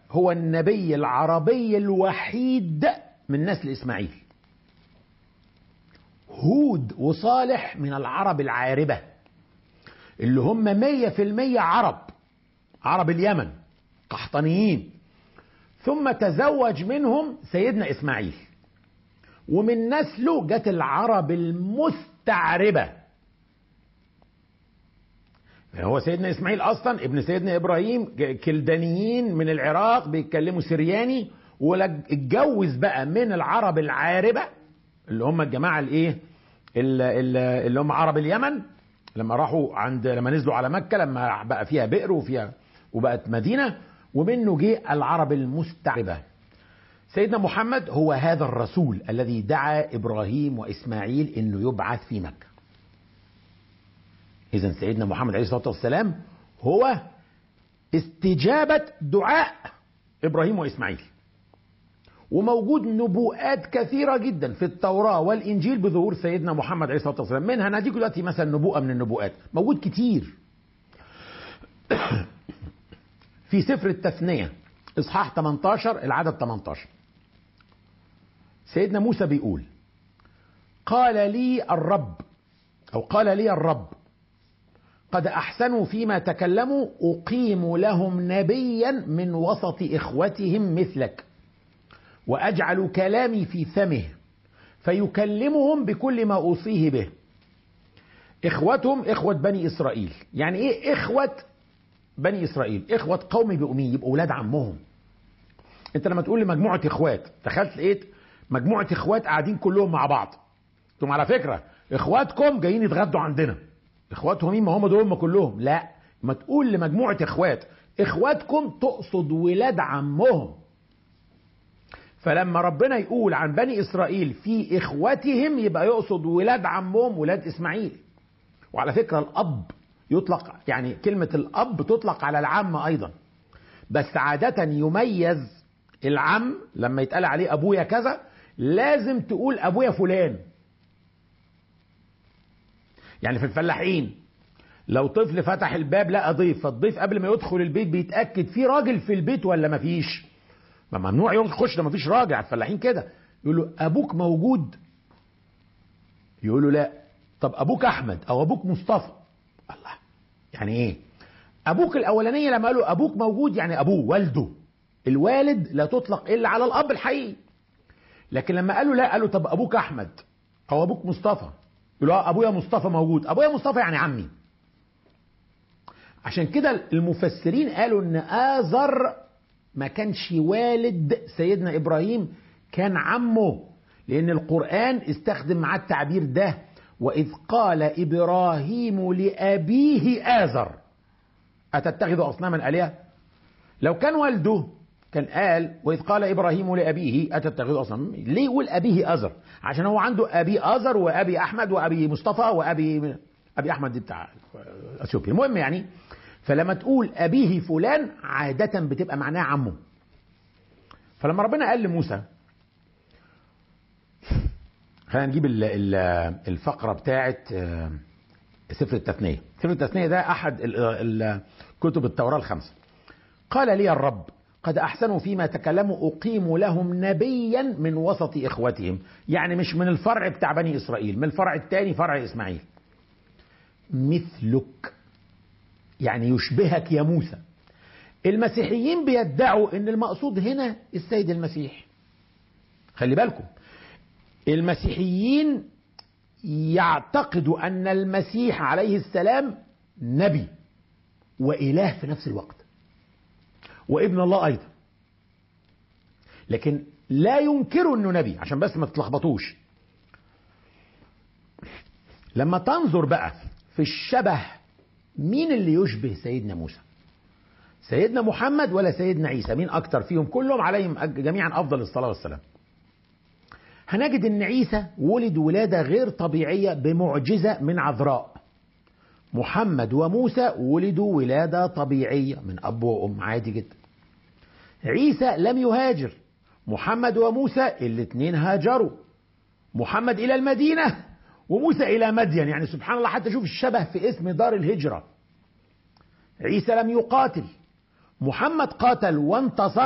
هو النبي العربي الوحيد من نسل إسماعيل هود وصالح من العرب العاربة اللي هم مية في المية عرب عرب اليمن قحطانيين ثم تزوج منهم سيدنا إسماعيل ومن نسله جت العرب المستعربة هو سيدنا إسماعيل أصلا ابن سيدنا إبراهيم كلدانيين من العراق بيتكلموا سرياني واتجوز بقى من العرب العاربة اللي هم الجماعة الايه اللي هم عرب اليمن لما راحوا عند لما نزلوا على مكة لما بقى فيها بئر وفيها وبقت مدينة ومنه جه العرب المستعربة سيدنا محمد هو هذا الرسول الذي دعا إبراهيم وإسماعيل أنه يبعث في مكة إذا سيدنا محمد عليه الصلاة والسلام هو استجابة دعاء إبراهيم وإسماعيل وموجود نبوءات كثيرة جدا في التوراة والإنجيل بظهور سيدنا محمد عليه الصلاة والسلام منها نديك دلوقتي مثلا نبوءة من النبوءات موجود كتير في سفر التثنية إصحاح 18 العدد 18 سيدنا موسى بيقول قال لي الرب أو قال لي الرب قد أحسنوا فيما تكلموا أقيم لهم نبيا من وسط إخوتهم مثلك وأجعل كلامي في فمه فيكلمهم بكل ما أوصيه به إخوتهم إخوة بني إسرائيل يعني إيه إخوة بني إسرائيل إخوة قومي بأمي يبقوا أولاد عمهم أنت لما تقول لمجموعة إخوات دخلت لقيت مجموعة إخوات قاعدين كلهم مع بعض ثم على فكرة إخواتكم جايين يتغدوا عندنا إخواتهم مين ما هم دول هم كلهم لا ما تقول لمجموعة إخوات إخواتكم تقصد ولاد عمهم فلما ربنا يقول عن بني إسرائيل في إخوتهم يبقى يقصد ولاد عمهم ولاد إسماعيل وعلى فكرة الأب يطلق يعني كلمة الأب تطلق على العم أيضا بس عادة يميز العم لما يتقال عليه أبويا كذا لازم تقول أبويا فلان يعني في الفلاحين لو طفل فتح الباب لقى ضيف فالضيف قبل ما يدخل البيت بيتأكد في راجل في البيت ولا مفيش ما ممنوع يخش ده مفيش راجل على الفلاحين كده يقول له ابوك موجود يقول له لا طب ابوك احمد او ابوك مصطفى الله يعني ايه ابوك الاولانيه لما قالوا ابوك موجود يعني ابوه والده الوالد لا تطلق الا على الاب الحقيقي لكن لما قالوا لا قالوا طب ابوك احمد او ابوك مصطفى يقولوا اه ابويا مصطفى موجود ابويا مصطفى يعني عمي عشان كده المفسرين قالوا ان آزر ما كانش والد سيدنا إبراهيم كان عمه لأن القرآن استخدم معاه التعبير ده وإذ قال إبراهيم لأبيه آزر أتتخذ أصناما آلهة لو كان والده كان قال وإذ قال إبراهيم لأبيه أتتخذ أصناما ليه يقول أبيه آزر عشان هو عنده أبي آزر وأبي أحمد وأبي مصطفى وأبي أبي أحمد دي بتاع أثيوبيا المهم يعني فلما تقول أبيه فلان عادة بتبقى معناها عمه فلما ربنا قال لموسى خلينا نجيب الفقرة بتاعة سفر التثنية سفر التثنية ده أحد كتب التوراة الخمسة قال لي الرب قد أحسنوا فيما تكلموا أقيم لهم نبيا من وسط إخوتهم يعني مش من الفرع بتاع بني إسرائيل من الفرع الثاني فرع إسماعيل مثلك يعني يشبهك يا موسى المسيحيين بيدعوا ان المقصود هنا السيد المسيح خلي بالكم المسيحيين يعتقدوا ان المسيح عليه السلام نبي واله في نفس الوقت وابن الله ايضا لكن لا ينكروا انه نبي عشان بس ما تتلخبطوش لما تنظر بقى في الشبه مين اللي يشبه سيدنا موسى سيدنا محمد ولا سيدنا عيسى مين اكتر فيهم كلهم عليهم جميعا افضل الصلاه والسلام هنجد ان عيسى ولد ولاده غير طبيعيه بمعجزه من عذراء محمد وموسى ولدوا ولاده طبيعيه من اب وام عادي جدا عيسى لم يهاجر محمد وموسى الاثنين هاجروا محمد الى المدينه وموسى الى مدين يعني سبحان الله حتى شوف الشبه في اسم دار الهجره عيسى لم يقاتل محمد قاتل وانتصر